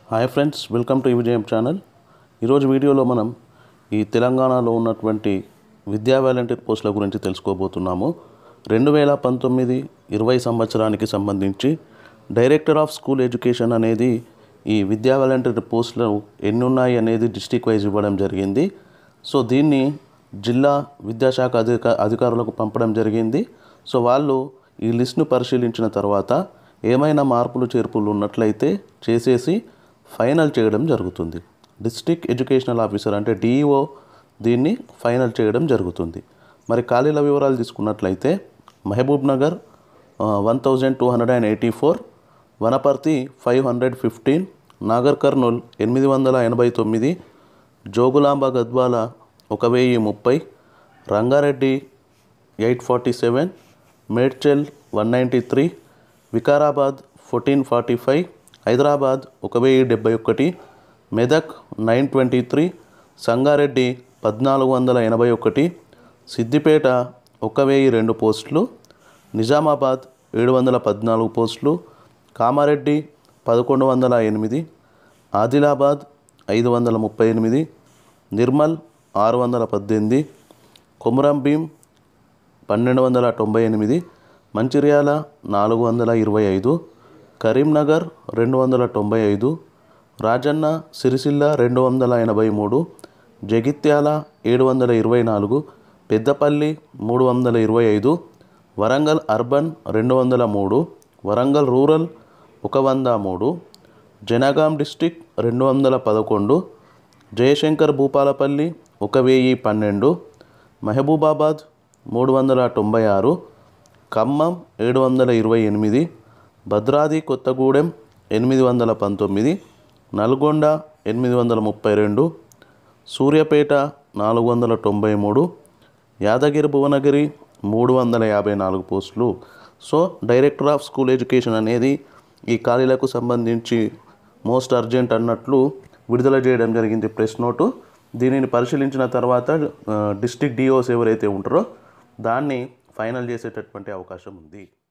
hi friends welcome to Vijayam channel ఈరోజు వీడియోలో మనం ఈ తెలంగాణలో ఉన్నటువంటి విద్యా వాలంటీర్ పోస్టుల గురించి తెలుసుకోబోతున్నాము రెండు వేల పంతొమ్మిది ఇరవై సంవత్సరానికి సంబంధించి డైరెక్టర్ ఆఫ్ స్కూల్ ఎడ్యుకేషన్ అనేది ఈ విద్యా వాలంటీర్ పోస్టులు ఎన్ని ఉన్నాయి అనేది డిస్టిక్ వైజ్ ఇవ్వడం జరిగింది సో దీన్ని జిల్లా విద్యాశాఖ అధిక అధికారులకు పంపడం జరిగింది సో వాళ్ళు ఈ లిస్ట్ను పరిశీలించిన తర్వాత ఏమైనా మార్పులు చేర్పులు ఉన్నట్లయితే చేసేసి ఫైనల్ చేయడం జరుగుతుంది డిస్ట్రిక్ట్ ఎడ్యుకేషనల్ ఆఫీసర్ అంటే డిఈఓ దీన్ని ఫైనల్ చేయడం జరుగుతుంది మరి ఖాళీల వివరాలు తీసుకున్నట్లయితే Mahabub Nagar one thousand two hundred and eighty four Wanaparthy five hundred fifteen Nagar Kurnool ఎనిమిది వందల ఎనభై తొమ్మిది జోగులాంబ గద్వాల ఒక వెయ్యి ముప్పై Rangareddy eight forty seven Medchal one ninety three Vikarabad fourteen forty five Hyderabad ఒక వెయ్యి డెబ్బై ఒకటి Medak nine twenty three Sangareddy పద్నాలుగు వందల ఎనభై ఒకటి సిద్దిపేట ఒక వెయ్యి రెండు పోస్టులు నిజామాబాద్ ఏడు వందల పద్నాలుగు పోస్టులు కామారెడ్డి పదకొండు వందల ఎనిమిది ఆదిలాబాద్ ఐదు వందల ముప్పై ఎనిమిది నిర్మల్ ఆరు వందల పద్దెనిమిది కొమురం భీం పన్నెండు వందల తొంభై ఎనిమిది మంచిర్యాల నాలుగు వందల ఇరవై ఐదు కరీంనగర్ రెండు వందల తొంభై ఐదు రాజన్న సిరిసిల్ల రెండు వందల ఎనభై మూడు జగిత్యాల ఏడు వందల ఇరవై నాలుగు పెద్దపల్లి మూడు వందల ఇరవై ఐదు వరంగల్ అర్బన్ రెండు వందల మూడు వరంగల్ రూరల్ ఒక వంద మూడు జనగాం డిస్టిక్ రెండు వందల పదకొండు జయశంకర్ భూపాలపల్లి ఒక వెయ్యి పన్నెండు మహబూబాబాద్ మూడు వందల తొంభై ఆరు ఖమ్మం ఏడు వందల ఇరవై ఎనిమిది భద్రాది కొత్తగూడెం ఎనిమిది వందల పంతొమ్మిది నల్గొండ ఎనిమిది వందల ముప్పై రెండు సూర్యాపేట నాలుగు వందల తొంభై మూడు యాదగిరి భువనగిరి మూడు వందల యాభై నాలుగు పోస్టులు so director of school education అనేది ఈ ఖాళీలకు సంబంధించి మోస్ట్ అర్జెంట్ అన్నట్లు విడుదల చేయడం జరిగింది ప్రెస్ నోటు దీనిని పరిశీలించిన తర్వాత డిస్ట్రిక్ట్ డిఓస్ ఎవరైతే ఉంటారో దాన్ని ఫైనల్ చేసేటటువంటి అవకాశం ఉంది